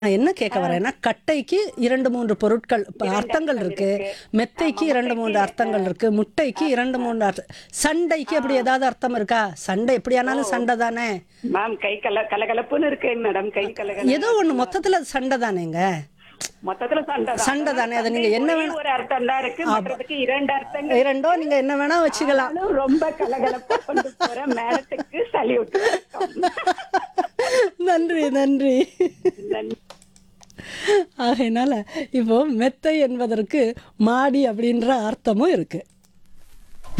நான் என்ன கேட்க வரேன்னா கட்டைக்கு இரண்டு மூன்று பொருட்கள் ப- அர்த்தங்கள் இருக்கு மெத்தைக்கு இரண்டு மூன்று அர்த்தங்கள் இருக்கு முட்டைக்கு இரண்டு மூன்று அர்த்தம் சண்டைக்கு அப்படி ஏதாவது அர்த்தம் இருக்கா சண்டை எப்படியானாலும் சண்டை தானே மேம் கை கல கலகலப்புன்னு இருக்கு மேடம் கை கலகல ஏதோ ஒண்ணு மொத்தத்துல அது சண்டை தானேங்க மொத்தத்துல சண்டை தான். சண்டை தானே அதை நீங்க என்ன ஒரே வேணா ஒரு அர்த்தம் தான் இருக்கு மற்றதுக்கு இரண்டு அர்த்தங்கள் இரண்டோ நீங்க என்ன வேணா வச்சுக்கலாம் ஆனாலும் ரொம்ப கலகலப்பா கொண்டு போற மேடத்துக்கு சல்யூட் நன்றி நன்றி நன்றி ஆகையினால இப்போ மெத்தை என்பதற்கு மாடி அப்படின்ற அர்த்தமும் இருக்கு